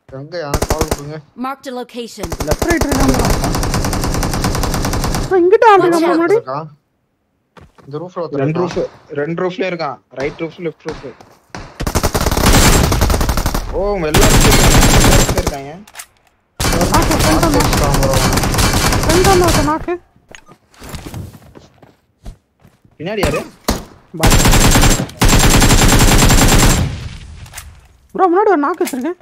எங்க எனக்கு கால் கொடுங்க Marked a location. Left right இருக்கான் ப்ரோ இங்கிட்ட ஆள் Watch இருக்கான் out. முன்னாடி இருக்கா இந்த ரூஃப்ல ரெண்டு ரூஃப் ரெண்டு ரூஃப்ல இருக்கான் ரைட் ரூஃப் லெஃப்ட் ரூஃப் ஓ எல்லாம் roofல இருக்காங்க நாக்கு ஃப்ரண்ட் ஃப்ரண்ட் வந்து நாக்கு பின்னாடி யாரு ப்ரோ முன்னாடி ஒரு நாக்கு வச்சிருக்கேன்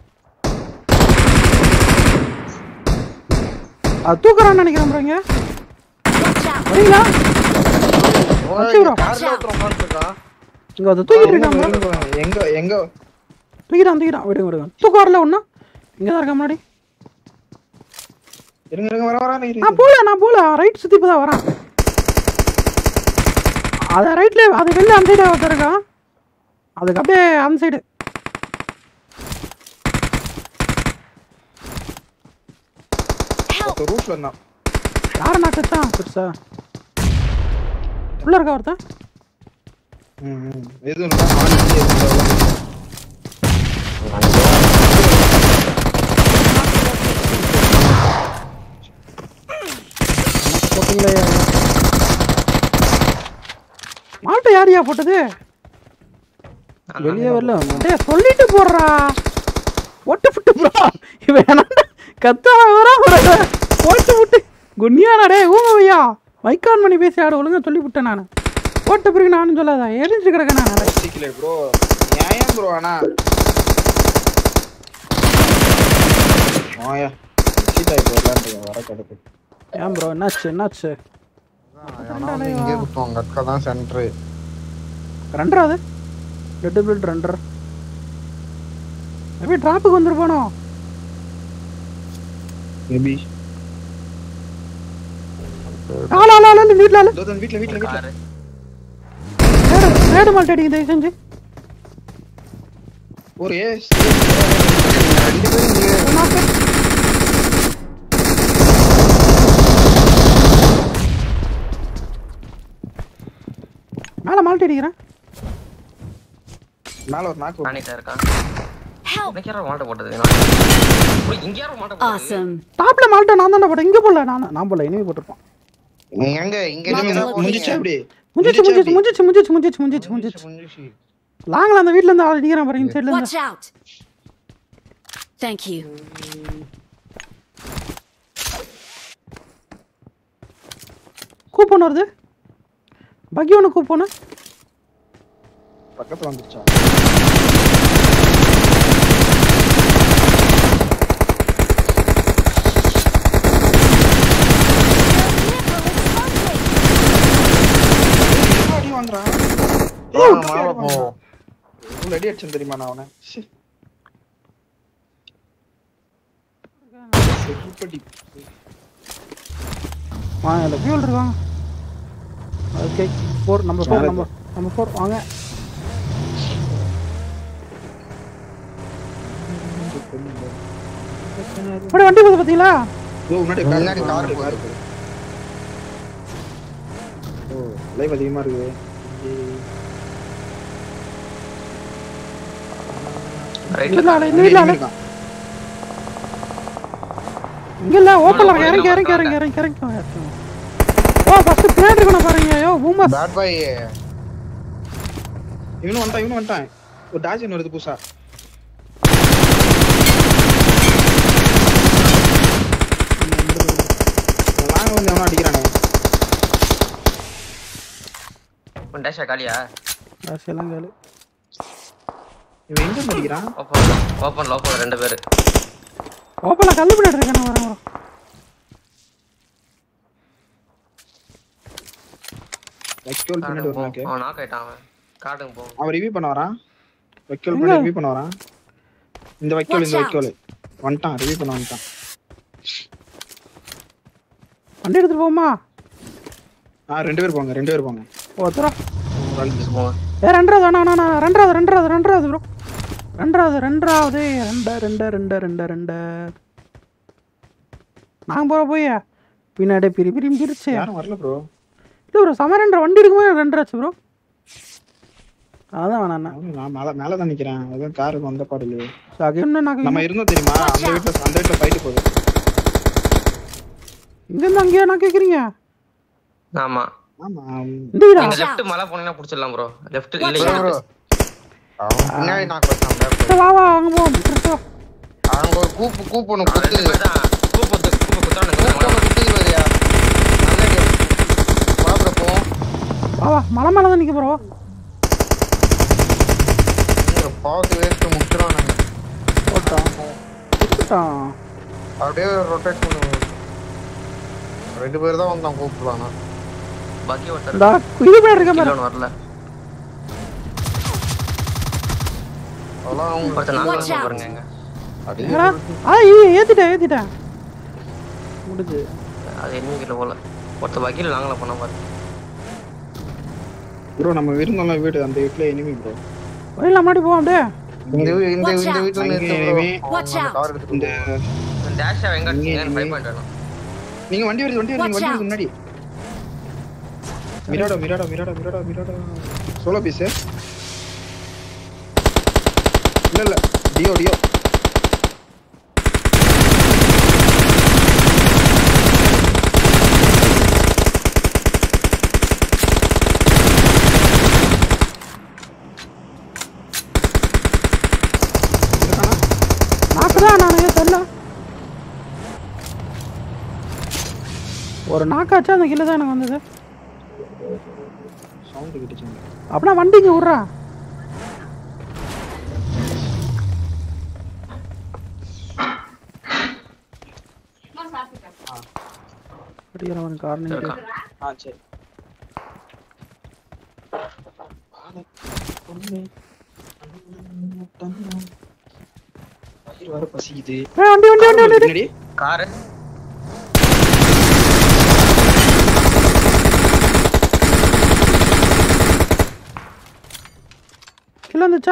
அது தூக்குறான்னு நினைக்கிறேன் ப்ரோ இங்க Watch out. வரீங்களா வச்சு bro. கார்ல ஒருத்தன் உட்காந்துருக்கான் இங்க அதை தூக்கிட்டு இருக்கான் bro. எங்க எங்க எங்க தூக்கிட்டான் தூக்கிட்டான் விடுங்க விடுங்க தூக்கம் வரல ஒன்றும் இங்கே தான் இருக்கேன் முன்னாடி இருங்க இருங்க வர வர இரு நான் போல நான் போல ரைட் சுற்றி இப்போ தான் வரேன் அதை ரைட்ல அது வெளில அந்த சைடு ஒருத்தர் இருக்கான் அதுக்கு அப்படியே அந்த சைடு Help. ரூஃப்ல இருந்தான் யாரை நான் கச்சான் பெருசா உள்ள இருக்கா ஒருத்தன் ம் ம். எதுவும் இல்லை மாடி கீழே எதுவும் இல்லை. போட்டீங்களே மாட்டை யாரையா போட்டது வெளியே வரல டேய் சொல்லிட்டு போடுறா ஒட்டு புட்டு ப்ரோ இவன் என்னடா கத்தா வரா வரா போட்டு விட்டு குன்னியாடா டேய் ஊமையா மைக்கான் பண்ணி பேசி ஆடு ஒழுங்கா சொல்லி விட்டேன் நான் போட்ட பிறகு நானும் சொல்லாத எரிஞ்சு கிடக்க நான் யோசிக்கல ப்ரோ நியாயம் ப்ரோ ஆனா ஆயா சீட்டா இப்போ விளாண்டுங்க வர கிடக்கு ஏன் ப்ரோ என்னாச்சு என்னாச்சு ஆனா வந்து இங்கே குத்துவாங்க அக்கா தான் சென்டரு ரெண்டரா அது ரெட்டு பிளட் ரெண்டர் எப்படி டிராப்புக்கு வந்துருப்பானோ மேபி ஆளு ஆளு ஆளு வீட்டில் ஆளு இதோ வீட்ல வீட்ல வீட்ல ரேடு ரேடு மால்ட் அடிங்க தயவு செஞ்சு ஒரு ஏ நாக்கு. மேல மால்ட் அடிக்கிறேன் மேல ஒரு நாக்கு நானிட்டா இருக்கான் Help. எனக்கு யாரோ மாட்ட போட்டது நான் போய் இங்க யாரோ மாட்ட போட்டது Awesome. டாப்ல மால்ட்ட நான் தானே போட்டேன் இங்க போடல நான் நான் போடல இனிமே போட்டிருப்போம் எங்க இங்க Mark நீங்க the தான் முடிஞ்சா போனீங்க. அப்படி முடிஞ்சிச்சு முடிஞ்சிச்சு முடிஞ்சிச்சு முடிஞ்சிச்சு முடிஞ்சிச்சு முடிஞ்சிச்சு முடிஞ்சிச்சு முடிஞ்சிச்சு லாங்கில் அந்த வீட்ல இருந்து ஆள் அடிக்கிறான் பாருங்க இந்த சைடுல இருந்து Watch out. Thank you. Coupon வருது பக்கி ஒன்று கூப்போன்னு பக்கத்துல வந்துருச்சா எவ்வளவு அடி வாங்குறான் ஆ, மேல போ எவ்வளவு அடி அடிச்சேன் தெரியுமா நான் அவனை ச்சே. செருப்படி. வாங்க இல்லை ஃபியூல் இருக்காங்க okay four number four number number four வாங்க அப்படி வண்டி போகுது பார்த்தீங்களா இதோ முன்னாடி car முன்னாடி இருக்கு, car முன்னாடி car போகுது. இருக்கு. ஓ லைவ் அதிகமா இருக்கு ரைட்ல இல்லை இல்லை இங்க இல்லை enemy இல்லை இருக்கான். இங்க இல்ல ஓப்பன்ல இருக்கு இறங்கி இறங்கி இறங்கி இறங்கி இறங்கி இறங்கி ஓ ஃபர்ஸ்ட் பிளேட் இருக்கணும் பாருங்க ஐயோ பூமர் பேட் பாய் இவனும் வந்துட்டான் இவனும் வந்துட்டான் ஒரு டாஜன் வருது புதுசா லாங்க வந்து எவனோ அடிக்கிறானே உன் டேஷா காலியா எல்லாம் கேளு இவன் எங்க இருந்து அடிக்கிறான் ஓப்பன் ஓப்பன் ஓப்பன் ரெண்டு பேரு ஓப்பன்ல கல்லு பிளேட் இருக்கணும் வரேன் வரேன் வைக்கோல் பின்னாடி ஒரு நாக்கு அவன் நாக் ஆயிட்டான் அவன் காட்டுங்க போ அவன் ரிவ்யூ பண்ண வரான் வைக்கோல் பண்ணி ரிவ்யூ பண்ண வரான் இந்த வைக்கோல் இந்த Watch out. வைக்கோல் வந்துட்டான் ரிவ்யூ பண்ண வந்துட்டான் வண்டி எடுத்துட்டு போமா ஆ ரெண்டு பேர் போங்க ரெண்டு பேர் போங்க ஒருத்தரா போங்க ஏ ரெண்டாவது வேணா வேணா, வேணா ரெண்டாவது ரெண்டாவது ரெண்டாவது ப்ரோ ரெண்டாவது ரெண்டாவது ரெண்டு ரெண்டு ரெண்டு ரெண்டு ரெண்டு நாங்கள் போகிற போய் பின்னாடி பிரி பிரி பிரிச்சு யாரும் வரல ப்ரோ இல்லை ப்ரோ சம ரெண்டு வண்டி இருக்கும்போது ரெண்டு ஆச்சு ப்ரோ அதான் வேணாண்ணா அவனு நான் மேல மேல தான் நிக்கிறேன் எதுவும் காருக்கு வந்த பாடு இல்லையே ஸோ அகைன் நம்ம நான் இருந்தோம் தெரியுமா அந்த வீட்டுல அந்த வீட்டுல ஃபைட்டு போகுது இங்கேருந்து அங்கேயே நான் கேட்குறீங்க ஆமா ஆமா இந்த வீடா நீங்க லெஃப்ட் மேல போனீங்கன்னா புடிச்சிடலாம் ப்ரோ லெஃப்ட் Watch இல்ல out. ப்ரோ அவன் பின்னாடி நான் கொஞ்சம் சரி, வா வா அங்கே போவோம் கிறிஸ்டோ அவங்க ஒரு கூப்பு கூப்பணும் குத்து ரெண்டு பேர் தான் கூப்பு கூப்பு குத்தானுங்க கூப்பணும் குத்து வரியா நல்ல பாபுர போவோம் வா வா மலை மேலே தான் நிற்க போகிறோம் இங்க பாத்து வேஸ்ட் முட்டுறானுங்க போட்டான் கொடுத்துட்டான் அப்படியே ரொட்டேட் பண்ணுவோம் ரெண்டு பேர் தான் வந்தான் கூப்பிடலாம் பாக்கி ஒருத்தர் இந்த இது பேர் இருக்க மாதிரி கிலோன்னு வரல அதெல்லாம் அவங்க ஒருத்தர் நாங்க Watch out. பாருங்க எங்க அப்படியே ஏடா ஆ இது ஏற்றிட்டேன் ஏற்றிட்டேன் முடிஞ்சு அது என்ன கிலோ போல ஒருத்தர் வக்கீல் நாங்கள பண்ண பாரு ப்ரோ நம்ம விருந்தோம்ல வீடு அந்த வீட்டுல இனிமே ப்ரோ வழியில் முன்னாடி போவோம் அப்படியே இந்த வீ- இந்த Watch இந்த out. வீட்டுல நிறுத்து இனிமே Watch out. கார் எடுத்து இந்த டேஷா எங்க இங்க அடிச்சீங்க இனிமே- ஃபைவ் பாயிண்ட் வேணும் நீங்க வண்டி வருது வண்டி வருது Watch வண்டி out. வருது முன்னாடி மிராடோ மிராடோ மிராடோ மிராடோ மிராடோ சோலோ பீஸ் இல்ல இல்ல டியோ டியோ இருக்கானா நாக்கு தான் நான் தெரியல ஒரு நாக்காச்சும் அந்த கிலோ தான் எனக்கு வந்தது சவுண்ட் கிட்டுச்சு அப்படின்னா வண்டிக்கு விட்றா அடிக்கிறவன் காரணம் இருக்கான் ஆ சரி வயிறு வர பசிக்குது ஏய், வண்டி வண்டி வண்டி வண்டி பின்னாடி காரு கிலோ இருந்துச்சா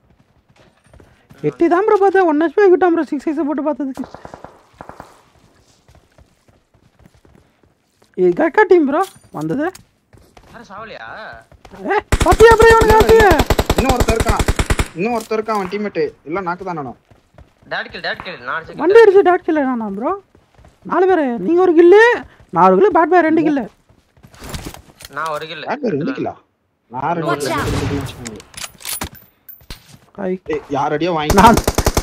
எட்டி தான் ப்ரோ பார்த்தேன் ஒன் ஹெச்பி ஆகிட்டான் ப்ரோ சிக்ஸ் எக்ஸ் போட்டு பார்த்ததுக்கு இது கரெக்டாக டீம் ப்ரோ வந்தது யாரும் சாவலியா ஏ பத்தியா ப்ரோ இவனுக்கு ஆச்சு இன்னும் ஒருத்தர் இருக்கான் இன்னும் ஒருத்தர் இருக்கான் அவன் டீம்மேட் எல்லாம் நாக்கு தான் நானும் டேட் கில் டேட் கில் நான் அடிச்ச வண்டி அடிச்சு டாட் கில்ல நானா ப்ரோ நாலு பேர் நீங்கள் ஒரு கில்லு நான் ஒரு கில்லு பேட் பேர் ரெண்டு கில்லு நான் ஒரு கில் யார் பேர் ரெண்டுக்கிலா நான் ரெண்டு Watch out. ரெண்டு கிலோ வச்சுக்கோங்க. ஐ ஏய், யார் அடியோ வாங்கி நான்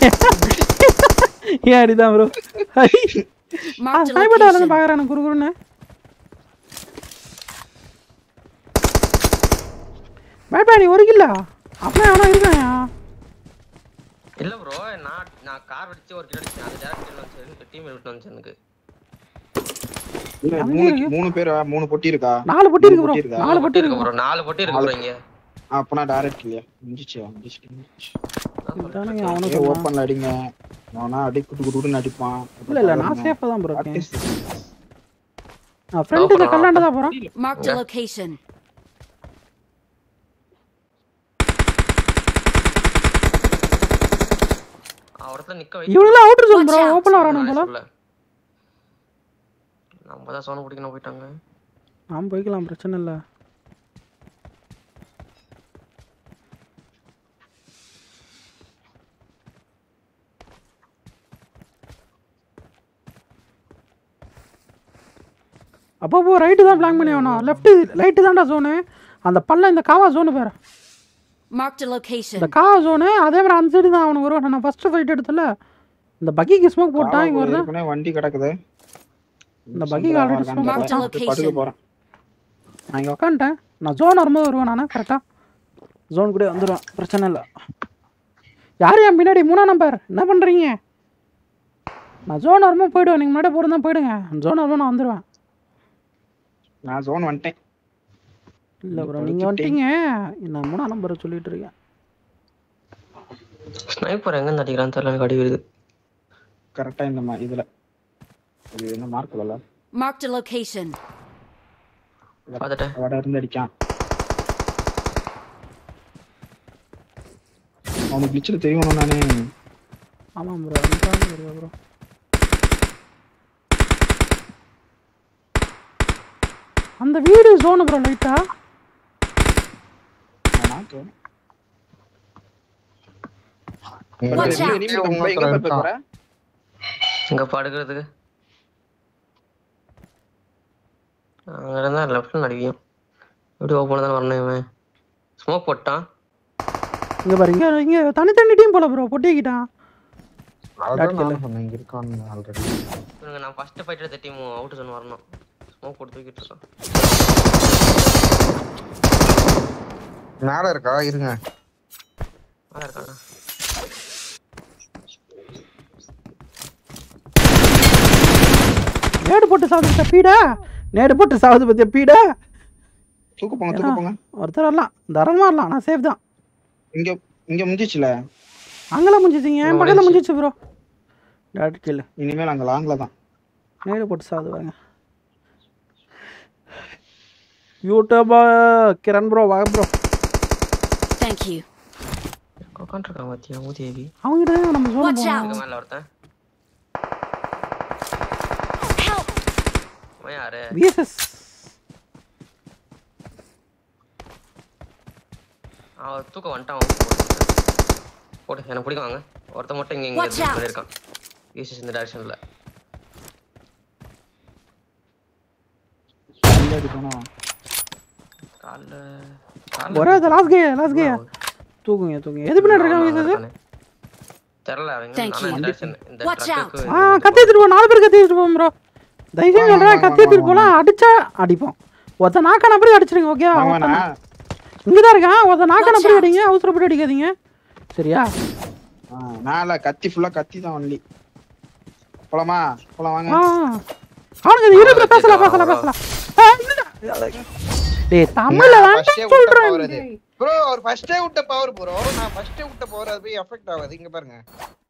ஏன் அடிதான் bro I Marked a sniper வந்து location. பார்க்குறேன் குறுகுறுன்னு பேட் பேர் நீ ஒரு கில்லா அப்படியே அவனா இருக்காயா இல்ல ப்ரோ நான் நான் கார் அடிச்சு ஒரு கில் அடிச்சேன் அது டேரக்ட் கில் வந்து டீம் விட்டு வந்து எனக்கு இல்ல, மூணு மூணு பேரா மூணு பொட்டி இருக்கா நாலு பொட்டி இருக்கு ப்ரோ பொட்டி இருக்கா? நாலு பொட்டி இருக்கு இருக்கு ப்ரோ நாலு பொட்டி இருக்கு ப்ரோ இங்க அப்பனா டைரக்ட் இல்லையா முடிஞ்சிச்சு முடிஞ்சிச்சு இதானுங்க அவனுக்கு ஏ ஓப்பன்ல அடிங்க அவனா அடி குட்டு குட்டுன்னு அடிப்பான் இல்ல இல்ல நான் சேஃபா தான் ப்ரோ இருக்கேன் Artist. நான் ஃப்ரெண்ட் இந்த கல்லாண்ட தான் போறேன் Marked a location. ஒருத்தர் நிக்க இவனுலாம் outer zone bro Watch out. ஓப்பன்ல வரானுங்க போல போல நம்ம தான் சோன பிடிக்கணும் போயிட்டாங்க நாம் போய்க்கலாம் பிரச்சனை இல்ல அப்போ போ ரைட்டு தான் பிளான் பண்ணி ஆகணும் லெஃப்ட் ரைட்டு தான்டா ஜோனு அந்த பல்ல இந்த காவா ஜோனு பேர் Marked a location. இந்த காவா ஜோனு அதே மாதிரி அந்த சைடு தான் அவனுக்கு வருவான் நான் ஃபர்ஸ்ட் ஃபைட் எடுத்தல இந்த பக்கிக்கு ஸ்மோக் போட்டான் இங்க வருது ஏற்கனவே வண்டி கிடக்குது இந்த பக்கிக்கு already இருக்கான்னு smoke தெரியல. location. படுக்க போறேன் நான் இங்கே உட்காந்துட்டேன் நான் ஜோன் வரும்போது வருவேன் நான் கரெக்டாக ஜோன் கூட வந்துடுவேன் பிரச்சனை இல்லை யார் என் பின்னாடி மூணா நம்பர் என்ன பண்ணுறீங்க நான் ஜோன் வரும்போது போயிடுவேன் நீங்கள் முன்னாடி போகிறதா போயிடுங்க ஜோன் வரும்போது நான் வந்துடுவேன் நான் ஜோன் வந்துட்டேன் இல்லை ப்ரோ நீங்கள் வந்துட்டீங்க நான் மூணா நம்பரை சொல்லிட்டு இருக்கேன் ஸ்னைப்பர் எங்க இருந்து அடிக்கிறான்னு தெரியல எனக்கு அடி வருது கரெக்டா இந்த மா- இதுல இது என்ன மார்க் இல்ல Marked a location. பார்த்துட்டேன் வட இருந்து அடிக்கான் அவனுக்கு கிளிச்சில் தெரியணும் நானே ஆமாம் ப்ரோ ப்ரோ அந்த வீடு ஜோனு ப்ரோ லைட்டா நாக்கு Watch out. எங்க போய் எங்க போய் போற இங்க படுக்கிறதுக்கு அங்க இருந்தா லெஃப்ட்ல நடிக்கும் எப்படி ஓப்பன் தானே வரணும் இவன் ஸ்மோக் போட்டான் இங்க பாரு இங்க இங்க தனித்தனி டீம் போல ப்ரோ பொட்டிக்கிட்டான் அதான் நானும் சொன்னேன் இங்க இருக்கான்னு ஆல்ரெடி இவனுங்க நான் ஃபர்ஸ்ட் ஃபைட் எடுத்த டீம் அவுட் ஜோன் வரணும் ஸ்மோக் போட்டு தூக்கிட்டு இருக்கான் மேல இருக்கா இருங்க நல்லா இருக்கானா நேடு போட்டு சாவுது பத்தியா பீடா நேடு போட்டு சாவுது பத்தியா பீடா தூக்கு போங்க தூக்கு போங்க ஒருத்தர் வரலாம் தாராளமாக வரலாம் நான் சேஃப் தான் இங்க இங்க முடிஞ்சிச்சுல அங்கெல்லாம் முடிஞ்சிச்சிங்க என் பக்கத்தில் முடிஞ்சிச்சு ப்ரோ டேரக்ட் கில்லு இனிமேல் அங்க லாங்ல தான் நேடு போட்டு சாவுது பாருங்க யூடியூபா கிரண் ப்ரோ வா ப்ரோ Thank you. உட்காந்துருக்கான் பாத்தியா ஊதேவி அவங்ககிட்ட நம்ம சொல்ல Watch out. இதுக்கு மேல ஒருத்தன் Help! அவன் யாரு பிஎஸ்எஸ் அவன் தூக்க வந்துட்டான் அவன் போட்டு போட்டு எனக்கு பிடிக்கும் வாங்க ஒருத்தன் மட்டும் இங்க Watch இங்க out. சொல்லியிருக்கான் ஈஸ்ட் இந்த டைரக்ஷன்ல அடிக்கணும் கால்ல ஒரே லாஸ்ட் கே லாஸ்ட் கே தூக்குங்க தூக்குங்க எது பின்னாடி இருக்காங்க பிஎஸ்எஸ் தெரியல அவங்க Thank நானும் you. இந்த direction, இந்த Watch out. truck-க்கு ஆ கத்தி எடுத்துட்டு போ நாலு பேர் கத்தி எடுத்துட்டு போவோம் ப்ரோ தயவுசெய்து சொல்கிறேன் கத்தி எடுத்துட்டு போகலாம் அடிச்சா அடிப்போம் ஒருத்த நாக்கான அப்படி அடிச்சிருங்க ஓகே வாங்கண்ணா இங்கே தான் இருக்கான் ஒருத்த நாக்கான அப்படி அடிங்க அவசரப்பட்டு அடிக்காதீங்க சரியா நான் இல்ல கத்தி ஃபுல்லா கத்தி தான் ஒன்லி போலாமா போலாம் வாங்க ஆ அவனுக்கு இது இருக்கு பேசலாம் பேசலாம் பேசலாம் ஆ, இல்லடா. டேய் தமிழ்ல ஃபர்ஸ்டே வேண்டாம் விட்ட சொல்றேன் பவர் அது ப்ரோ அவர் ஃபர்ஸ்டே விட்ட பவர் ப்ரோ நான் ஃபர்ஸ்டே விட்ட பவர் அது போய் எஃபெக்ட் ஆகாது இங்க பாருங்க